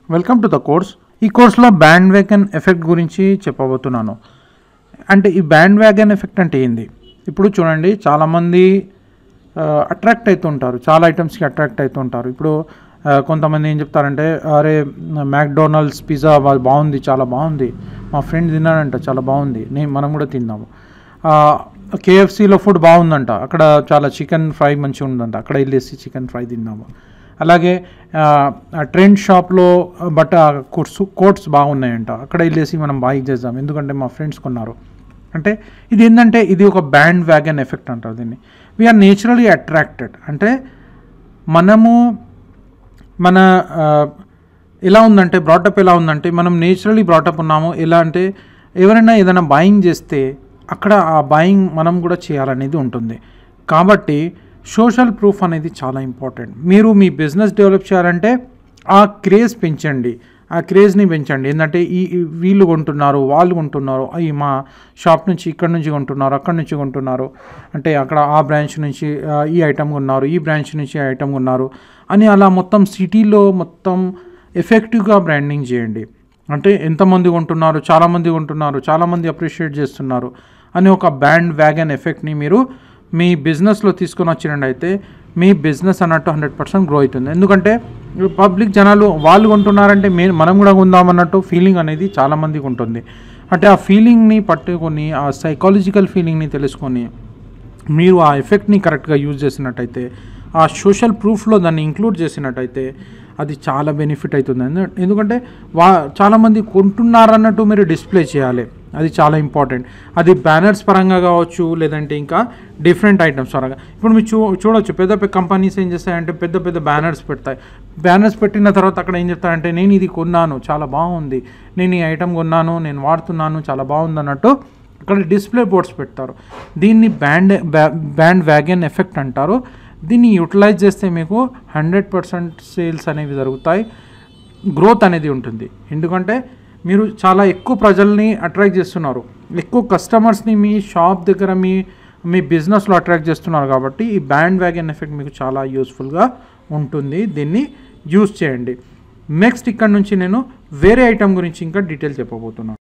welcome to the course ఈ కోర్స్లో band wagon effect గురించి చెప్పబోతున్నాను అంటే ఈ బ్యాండ్ వ్యాగన్ ఎఫెక్ట్ అంటే ఏంది ఇప్పుడు చూడండి చాలామంది అట్రాక్ట్ అవుతుంటారు చాలా ఐటమ్స్కి అట్రాక్ట్ అవుతుంటారు ఇప్పుడు ఆ, కొంతమంది ఏం చెప్తారంటే అరే మ్యాక్డొనాల్డ్స్ పిజ్జా బాగుంది చాలా బాగుంది మా ఫ్రెండ్ తిన్నాడంట చాలా బాగుంది నేను మనం కూడా తిన్నాము కేఎఫ్సీలో ఫుడ్ బాగుందంట అక్కడ చాలా చికెన్ ఫ్రై మంచిగా ఉందంట అక్కడ వెళ్ళేసి చికెన్ ఫ్రై తిన్నాము అలాగే ట్రెండ్ షాప్లో బట్ట కోట్స్ కోట్స్ బాగున్నాయంట అక్కడ వెళ్ళేసి మనం బాయ్ చేద్దాం ఎందుకంటే మా ఫ్రెండ్స్ కొన్నారు అంటే ఇది ఏంటంటే ఇది ఒక బ్యాండ్ వ్యాగన్ ఎఫెక్ట్ అంటారు దీన్ని వీఆర్ నేచురలీ అట్రాక్టెడ్ అంటే మనము మన ఆ, ఎలా ఉందంటే బ్రాటప్ ఎలా ఉందంటే మనం నేచురలీ బ్రాటప్ ఉన్నాము ఎలా అంటే ఎవరైనా ఏదైనా బాయింగ్ చేస్తే అక్కడ ఆ బాయింగ్ మనం కూడా చేయాలనేది ఉంటుంది కాబట్టి సోషల్ ప్రూఫ్ అనేది చాలా ఇంపార్టెంట్ మీరు మీ బిజినెస్ డెవలప్ చేయాలంటే ఆ క్రేజ్ పెంచండి ఆ క్రేజ్ని పెంచండి ఏంటంటే ఈ ఈ వీళ్ళు కొంటున్నారు వాళ్ళు కొంటున్నారు ఈ మా షాప్ నుంచి ఇక్కడ నుంచి కొంటున్నారు అక్కడ నుంచి కొంటున్నారు అంటే అక్కడ ఆ బ్రాంచ్ నుంచి ఆ, ఈ ఐటమ్ కొన్నారు ఈ బ్రాంచ్ నుంచి ఈ ఐటమ్ కొన్నారు అని అలా మొత్తం సిటీలో మొత్తం ఎఫెక్టివ్గా బ్రాండింగ్ చేయండి అంటే ఎంతమంది కొంటున్నారు చాలామంది కొంటున్నారు చాలామంది అప్రిషియేట్ చేస్తున్నారు అని ఒక బ్యాండ్ వ్యాగన్ ఎఫెక్ట్ని మీరు మీ బిజినెస్లో తీసుకొని వచ్చినట్టయితే మీ బిజినెస్ అన్నట్టు హండ్రెడ్ పర్సెంట్ గ్రో అవుతుంది ఎందుకంటే పబ్లిక్ జనాలు వాళ్ళు కొంటున్నారంటే మే మనం కూడా కొందామన్నట్టు ఫీలింగ్ అనేది చాలామందికి ఉంటుంది అంటే ఆ ఫీలింగ్ని పట్టుకొని ఆ సైకాలజికల్ ఫీలింగ్ని తెలుసుకొని మీరు ఆ ఎఫెక్ట్ని కరెక్ట్గా యూజ్ చేసినట్టయితే ఆ సోషల్ ప్రూఫ్లో దాన్ని ఇంక్లూడ్ చేసినట్టయితే అది చాలా బెనిఫిట్ అవుతుంది ఎందు- ఎందుకంటే వా చాలామంది కొంటున్నారన్నట్టు మీరు డిస్ప్లే చేయాలి అది చాలా ఇంపార్టెంట్ అది బ్యానర్స్ పరంగా కావచ్చు లేదంటే ఇంకా డిఫరెంట్ ఐటమ్స్ పరంగా ఇప్పుడు మీరు చూ చూడొచ్చు పెద్ద పెద్ద కంపెనీస్ ఏం చేస్తాయంటే పెద్ద పెద్ద బ్యానర్స్ పెడతాయి బ్యానర్స్ పెట్టిన తర్వాత అక్కడ ఏం చెప్తారంటే నేను ఇది కొన్నాను చాలా బాగుంది నేను ఈ ఐటమ్ కొన్నాను నేను వాడుతున్నాను చాలా బాగుంది అన్నట్టు అక్కడ డిస్ప్లే బోర్డ్స్ పెడతారు దీన్ని బ్యాండ్ బ్యాండ్ వ్యాగన్ ఎఫెక్ట్ అంటారు దీన్ని యూటిలైజ్ చేస్తే మీకు హండ్రెడ్ పర్సెంట్ సేల్స్ అనేవి జరుగుతాయి గ్రోత్ అనేది ఉంటుంది ఎందుకంటే మీరు చాలా ఎక్కువ ప్రజల్ని అట్రాక్ట్ చేస్తున్నారు ఎక్కువ కస్టమర్స్ని మీ షాప్ దగ్గర మీ మీ బిజినెస్లో అట్రాక్ట్ చేస్తున్నారు కాబట్టి ఈ బ్యాండ్ వ్యాగన్ ఎఫెక్ట్ మీకు చాలా యూస్ఫుల్గా ఉంటుంది దీన్ని యూస్ చేయండి నెక్స్ట్ ఇక్కడ నుంచి నేను వేరే ఐటమ్ గురించి ఇంకా డీటెయిల్ చెప్పబోతున్నాను